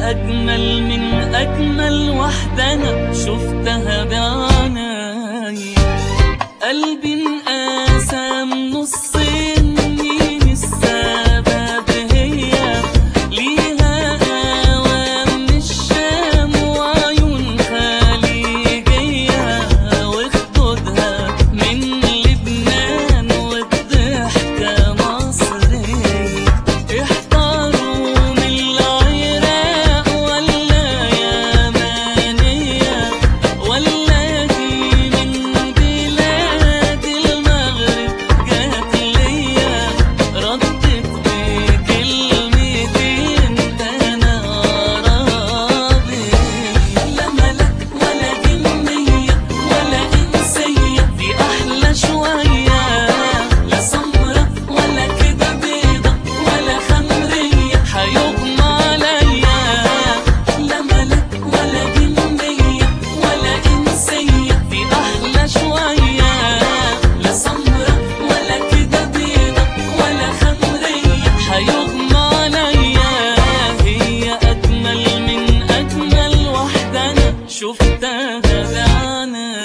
أجمل من أجمل واحدة أنا شفتها بعيني قلبي انقسم نصين مين السبب هي ليها قوام من الشام وعيون خليجية وخدودها من لبنان والضحكة مصرية احتاروا من العراق ولا يمانية ولا دي من بلاد المغرب جات ليا ردت بكلمتين انا عربي لا ملك ولا جنية ولا انسية دي احلى شوية لا سمرة ولا كده بيضة ولا خمرية حيغمى عليا لا ملك ولا جنية ولا انسية دي احلى شوية لا سمرة ولا كده بيضة ولا خمرية حيغمى عليا هي اجمل من اجمل واحدة انا شفتها بعيني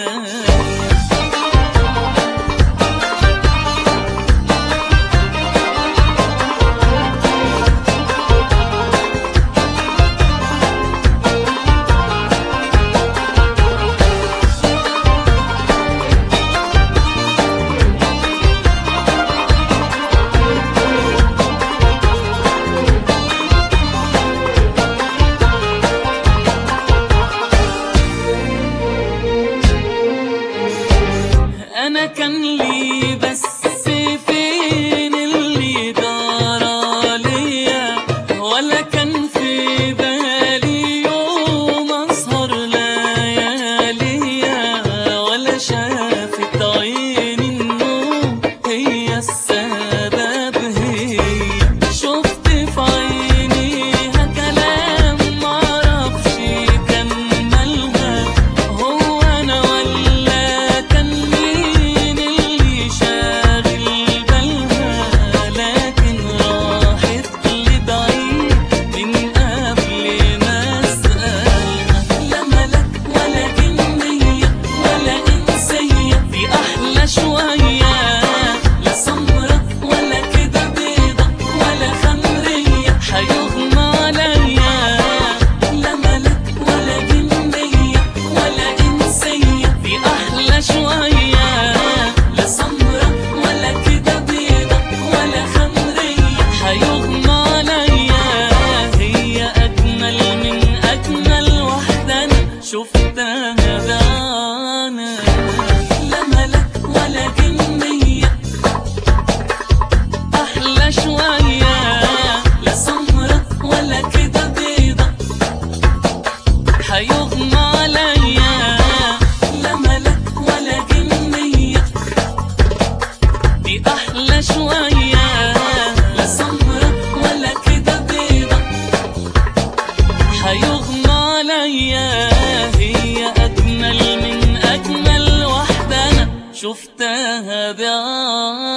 انا كان لي بس فين اللي دار ليا ولا كان في بالي يوم اسهر لياليا ولا شافت عيني النوم هي السبب هي شفت في عينيها كلام معرفش كملها هو انا ولا كان مين اللي شاغل بالها لكن راحت لبعيد من قبل ما اسالها لا ملك ولا جنيه ولا انسيه دي احلى شويه لا سمره ولا كده بيضه ولا خمريه حيغمى عليا لا ملك ولا جنيه ولا انسيه دي احلى شويه لا سمره ولا كده بيضه ولا خمريه حيغمى عليا هي اجمل من اجمل واحده انا شفتها بعيني لا ملك ولا جنيه احلى شويه لا سمره ولا كده بيضه حيغمى عليا لا ملك ولا جنيه دي احلى شويه لا سمره ولا كده بيضه حيغمى عليا هي اجمل من اجمل واحده انا شفتها بعيني